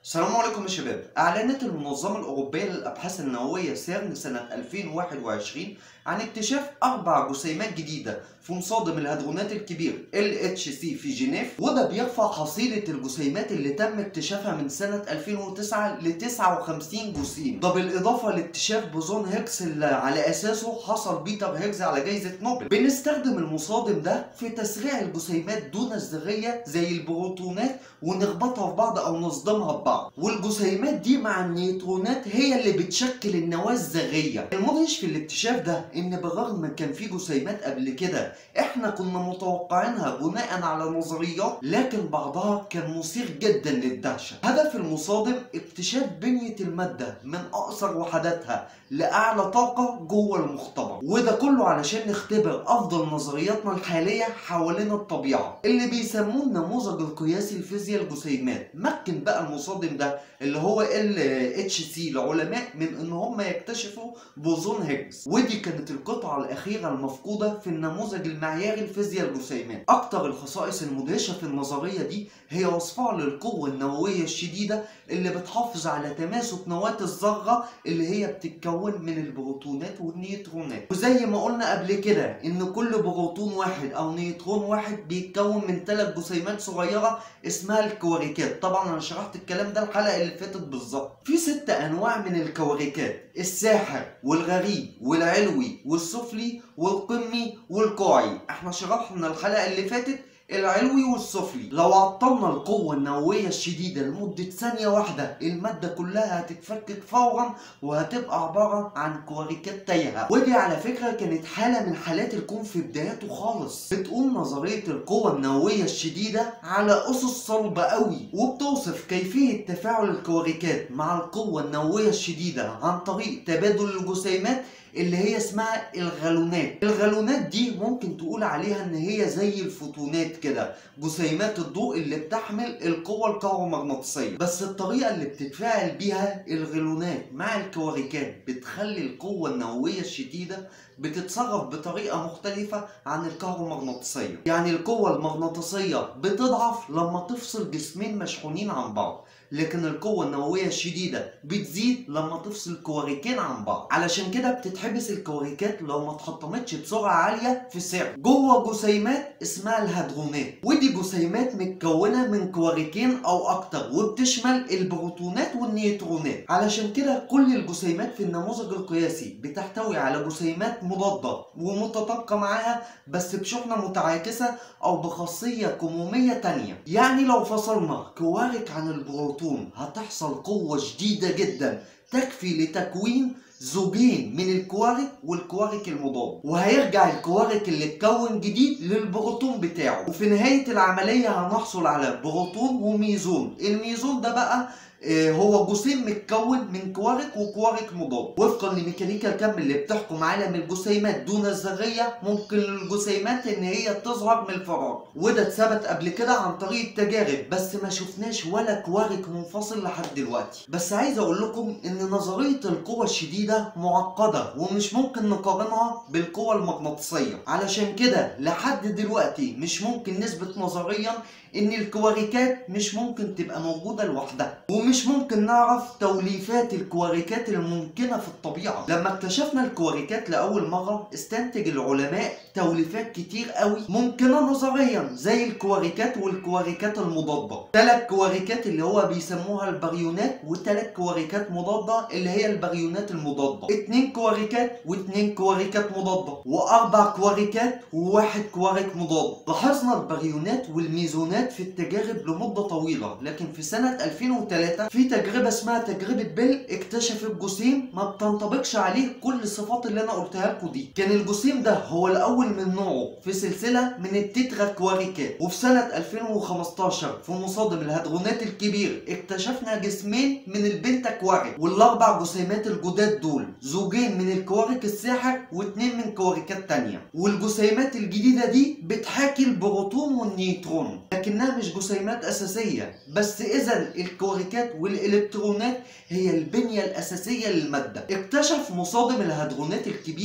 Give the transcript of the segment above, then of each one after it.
السلام عليكم يا شباب أعلنت المنظمة الأوروبية للأبحاث النووية سيرن سنة 2021 عن اكتشاف أربع جسيمات جديدة في مصادم الهدرونات الكبير LHC في جنيف وده بيرفع حصيلة الجسيمات اللي تم اكتشافها من سنة 2009 ل 59 جسيم ده بالإضافة لاكتشاف بوزون هيكس اللي على أساسه حصل بيتر هيجز على جائزة نوبل بنستخدم المصادم ده في تسريع الجسيمات دون الذرية زي البروتونات ونربطها في بعض أو نصدمها ببعض والجسيمات دي مع النيوترونات هي اللي بتشكل النواة الذرية المدهش في الاكتشاف ده ان بالرغم من كان في جسيمات قبل كده احنا كنا متوقعينها بناء على نظريات لكن بعضها كان مثير جدا للدهشة هدف المصادم اكتشاف بنية المادة من اقصر وحداتها لاعلى طاقة جوه المختبر وده كله علشان نختبر افضل نظرياتنا الحالية حوالين الطبيعة اللي بيسموه النموذج القياسي لفيزياء الجسيمات مكن بقى المصادم ده اللي هو ال اتش سي العلماء من ان هم يكتشفوا بوزون هيجز ودي كانت القطعة الأخيرة المفقودة في النموذج المعياري لفيزياء الجسيمات أكتر الخصائص المدهشة في النظرية دي هي وصفها للقوة النووية الشديدة اللي بتحافظ على تماسك نواة الذرة اللي هي بتتكون من البروتونات والنيوترونات وزي ما قلنا قبل كده إن كل بروتون واحد أو نيوترون واحد بيتكون من ثلاث جسيمات صغيرة اسمها الكواريكات طبعا أنا شرحت الكلام ده الحلقة اللي فاتت بالظبط في ست أنواع من الكواريكات الساحر والغريب والعلوي والسفلي والقمي والقاعي احنا شرحنا الحلقة اللي فاتت العلوي والسفلي لو عطلنا القوة النووية الشديدة لمدة ثانية واحدة المادة كلها هتتفكك فورا وهتبقى عبارة عن كواريكات تايهة ودي على فكرة كانت حالة من حالات الكون في بداياته خالص بتقوم نظرية القوة النووية الشديدة على أسس صلبة قوي وبتوصف كيفية تفاعل الكواريكات مع القوة النووية الشديدة عن طريق تبادل الجسيمات اللي هي اسمها الغالونات الغالونات دي ممكن تقول عليها ان هي زي الفوتونات كده جسيمات الضوء اللي بتحمل القوة الكهرومغناطيسية بس الطريقة اللي بتتفاعل بيها الغالونات مع الكواريكات بتخلي القوة النووية الشديدة بتتصرف بطريقة مختلفة عن الكهرومغناطيسية يعني القوة المغناطيسية بتضعف لما تفصل جسمين مشحونين عن بعض لكن القوة النووية الشديدة بتزيد لما تفصل كواريكين عن بعض علشان كده بتتحبس الكواريكات لو ما اتحطمتش بسرعة عالية في السعر جوه جسيمات اسمها الهدرونات ودي جسيمات متكونة من كواريكين او اكتر وبتشمل البروتونات والنيوترونات علشان كده كل الجسيمات في النموذج القياسي بتحتوي على جسيمات مضادة ومتطابقة معاها بس بشحنة متعاكسة او بخاصية كمومية تانية يعني لو فصلنا كوارك عن البروتون البروتون هتحصل قوة شديدة جدا تكفي لتكوين زوجين من الكوارك والكوارك المضاد وهيرجع الكوارك اللي اتكون جديد للبروتون بتاعه وفي نهاية العملية هنحصل على بروتون وميزون الميزون ده بقى هو جسيم متكون من كوارك وكوارك مضاد وفقا لميكانيكا الكم اللي بتحكم عالم الجسيمات دون الذريه ممكن للجسيمات ان هي تظهر من الفراغ وده اتثبت قبل كده عن طريق التجارب بس ما شفناش ولا كوارك منفصل لحد دلوقتي بس عايز اقول لكم ان نظريه القوه الشديده معقده ومش ممكن نقارنها بالقوه المغناطيسيه علشان كده لحد دلوقتي مش ممكن نثبت نظريا ان الكواريكات مش ممكن تبقى موجوده لوحدها ومش ممكن نعرف توليفات الكواريكات الممكنه في الطبيعه لما اكتشفنا الكواريكات لاول مره استنتج العلماء توليفات كتير قوي ممكنه نظريا زي الكواريكات والكواريكات المضاده ثلاث كواريكات اللي هو بيسموها الباريونات وثلاث كواريكات مضاده اللي هي الباريونات المضاده اتنين كواريكات واتنين كواريكات مضاده واربع كواريكات وواحد كوارك مضاد لاحظنا الباريونات والميزونات في التجارب لمدة طويلة لكن في سنة 2003 في تجربة اسمها تجربة بيل اكتشفت جسيم ما بتنطبقش عليه كل الصفات اللي انا قلتها لكم دي كان الجسيم ده هو الاول من نوعه في سلسلة من التترا كواريكات وفي سنة 2015 في مصادم الهدرونات الكبير اكتشفنا جسمين من البنتا كوارك والاربع جسيمات الجداد دول زوجين من الكوارك الساحر واثنين من كواركات تانية والجسيمات الجديدة دي بتحاكي البروتون والنيوترون لكنها مش جسيمات أساسية بس إذا الكواركات والإلكترونات هي البنية الأساسية للمادة اكتشف مصادم الهدرونات الكبير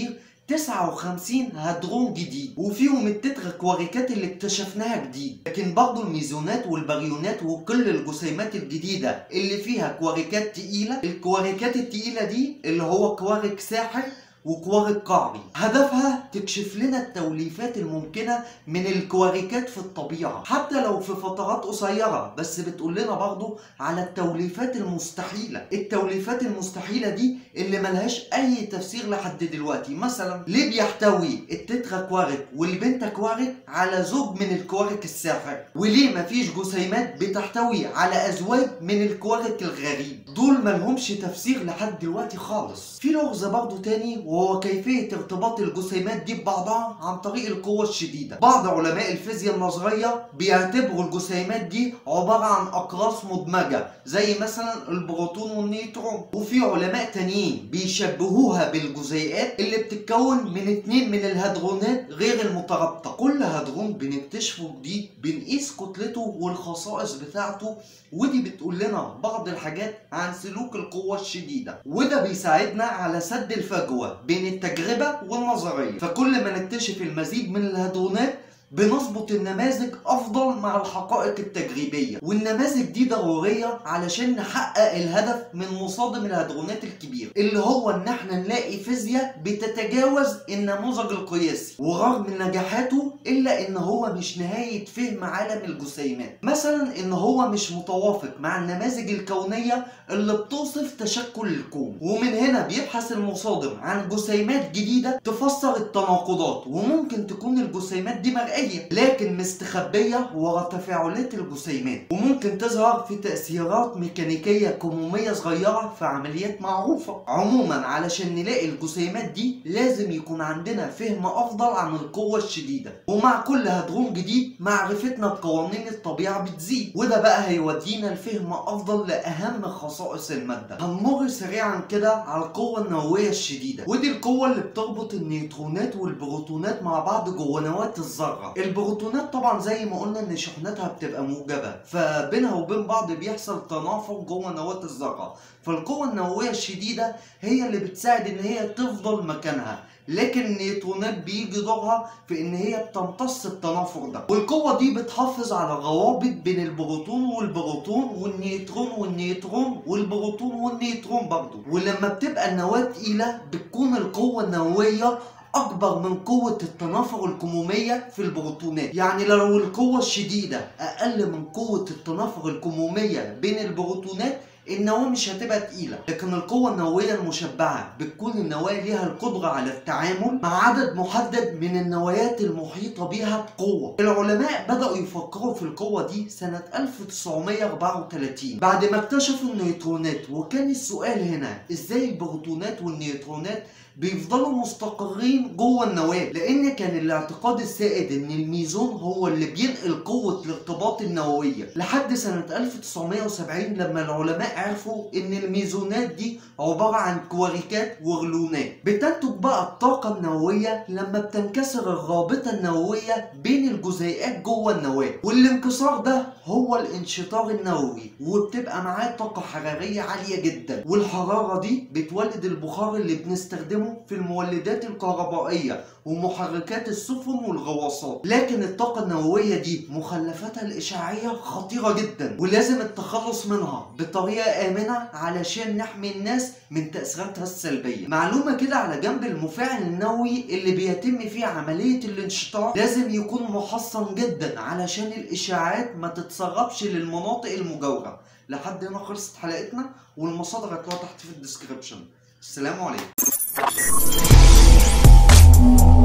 59 هدرون جديد وفيهم التترا كواريكات اللي اكتشفناها جديد لكن برضه الميزونات والباريونات وكل الجسيمات الجديدة اللي فيها كواريكات تقيلة الكواريكات التقيلة دي اللي هو كوارك ساحر وكوارك قعري هدفها تكشف لنا التوليفات الممكنة من الكواريكات في الطبيعة حتى لو في فترات قصيرة بس بتقول لنا برضو على التوليفات المستحيلة التوليفات المستحيلة دي اللي ملهاش أي تفسير لحد دلوقتي مثلا ليه بيحتوي التترا كوارك والبنتا كوارك على زوج من الكوارك الساحر وليه مفيش جسيمات بتحتوي على أزواج من الكوارك الغريب دول ملهمش تفسير لحد دلوقتي خالص في لغز برضو تاني وهو كيفية ارتباط الجسيمات دي ببعضها عن طريق القوة الشديدة بعض علماء الفيزياء النظرية بيعتبروا الجسيمات دي عبارة عن أقراص مدمجة زي مثلا البروتون والنيوترون وفي علماء تانيين بيشبهوها بالجزيئات اللي بتتكون من اتنين من الهدرونات غير المترابطة كل هدرون بنكتشفه جديد بنقيس كتلته والخصائص بتاعته ودي بتقول لنا بعض الحاجات عن سلوك القوة الشديدة وده بيساعدنا على سد الفجوة بين التجربة والنظرية فكل ما نكتشف المزيد من الهدرونات بنظبط النماذج افضل مع الحقائق التجريبيه والنماذج دي ضروريه علشان نحقق الهدف من مصادم الهدرونات الكبير اللي هو ان احنا نلاقي فيزياء بتتجاوز النموذج القياسي ورغم نجاحاته الا ان هو مش نهايه فهم عالم الجسيمات مثلا ان هو مش متوافق مع النماذج الكونيه اللي بتوصف تشكل الكون ومن هنا بيبحث المصادم عن جسيمات جديده تفسر التناقضات وممكن تكون الجسيمات دي مرئيه لكن مستخبيه ورا تفاعلات الجسيمات وممكن تظهر في تاثيرات ميكانيكيه كموميه صغيره في عمليات معروفه عموما علشان نلاقي الجسيمات دي لازم يكون عندنا فهم افضل عن القوه الشديده ومع كل هدرون جديد معرفتنا بقوانين الطبيعه بتزيد وده بقى هيودينا لفهم افضل لاهم خصائص الماده هنمر سريعا كده على القوه النوويه الشديده ودي القوه اللي بتربط النيوترونات والبروتونات مع بعض جوه نواه الذره البروتونات طبعا زي ما قلنا ان شحناتها بتبقى موجبه فبينها وبين بعض بيحصل تنافر جوه نواه الذره فالقوه النوويه الشديده هي اللي بتساعد ان هي تفضل مكانها لكن النيوترونات بيجي دورها في ان هي بتمتص التنافر ده والقوه دي بتحافظ على روابط بين البروتون والبروتون والنيوترون والنيوترون والبروتون والنيوترون برضه ولما بتبقى النواه تقيله بتكون القوه النوويه اكبر من قوة التنافر الكمومية في البروتونات يعني لو القوة الشديدة اقل من قوة التنافر الكمومية بين البروتونات النواة مش هتبقى تقيلة لكن القوة النووية المشبعة بتكون النواة ليها القدرة على التعامل مع عدد محدد من النوايات المحيطة بيها بقوة العلماء بدأوا يفكروا في القوة دي سنة 1934 بعد ما اكتشفوا النيوترونات وكان السؤال هنا ازاي البروتونات والنيوترونات بيفضلوا مستقرين جوه النواة لان كان الاعتقاد السائد ان الميزون هو اللي بينقل قوة الارتباط النووية لحد سنة 1970 لما العلماء عرفوا ان الميزونات دي عبارة عن كواريكات وغلونات بتنتج بقى الطاقة النووية لما بتنكسر الرابطة النووية بين الجزيئات جوه النواة والانكسار ده هو الانشطار النووي وبتبقى معاه طاقة حرارية عالية جدا والحرارة دي بتولد البخار اللي بنستخدمه في المولدات الكهربائية ومحركات السفن والغواصات لكن الطاقة النووية دي مخلفاتها الإشعاعية خطيرة جدا ولازم التخلص منها بطريقة آمنة علشان نحمي الناس من تأثيراتها السلبية معلومة كده على جنب المفاعل النووي اللي بيتم فيه عملية الانشطار لازم يكون محصن جدا علشان الإشعاعات ما تتسربش للمناطق المجاورة لحد هنا خلصت حلقتنا والمصادر هتلاقوها تحت في الديسكريبشن السلام عليكم